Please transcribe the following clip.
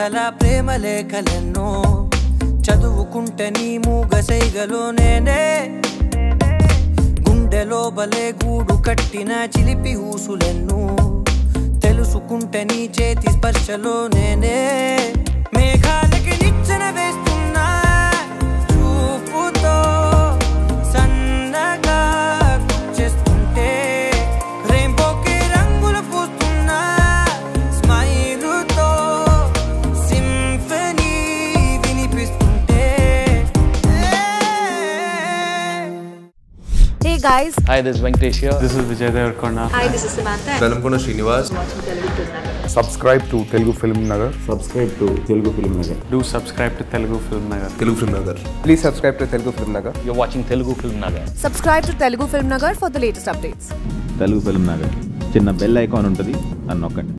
వరసల ప్రేమ లేఖలెన్నో చదువుకుంటే నీ మూగసైగలో నేనే గుండెలో బలే గూడు కట్టిన చిలిపి ఊసులెన్ను తెలుసుకుంటే నీ చేతి స్పర్శలో నేనే మేఘాలకి నిచ్చెన వేస్తున్నా చూపుతో సన్నగా చేస్తుంటే రెయిన్బోకి రంగులు పూస్తున్నా స్మైలుతో సింఫనీ వినిపిస్తుంటే Hey guys, Hi, this is Venkatesh here. This is Vijay Devarkonda. hi, this is Samantha. Velankonda Srinivas subscribe to Telugu Film Nagar. subscribe to Telugu Film Nagar. Do subscribe to Telugu Film Nagar. Telugu film Nagar Please subscribe to Telugu Film Nagar. You're watching Telugu Film Nagar. Subscribe to Telugu Film Nagar for the latest updates. Telugu film Nagar చిన్న bell icon ఉంటుంది అని నొక్కండి